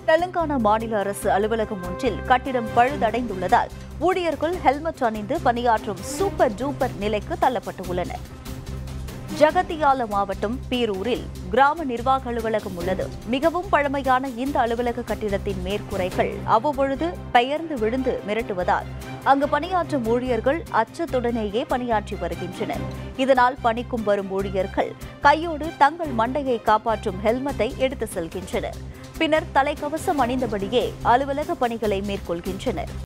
தெலுங்கானா மாநில அரசு அலுவலகம் ஒன்றில் கட்டிடம் பழுதடைந்துள்ளதால் ஊழியர்கள் ஹெல்மெட் அணிந்து பணியாற்றும் சூப்பர் டூப்பர் நிலைக்கு தள்ளப்பட்டுள்ளனர் ஜகத்தியால மாவட்டம் பீரூரில் கிராம நிர்வாக அலுவலகம் உள்ளது மிகவும் பழமையான இந்த அலுவலக கட்டிடத்தின் மேற்கூரைகள் அவ்வப்பொழுது பெயர்ந்து விழுந்து மிரட்டுவதால் அங்கு பணியாற்றும் ஊழியர்கள் அச்சத்துடனேயே பணியாற்றி வருகின்றனர் இதனால் பணிக்கும் வரும் ஊழியர்கள் கையோடு தங்கள் மண்டையை காப்பாற்றும் ஹெல்மெட்டை எடுத்து செல்கின்றனர் பின்னர் தலைக்கவசம் அணிந்தபடியே அலுவலக பணிகளை மேற்கொள்கின்றனர்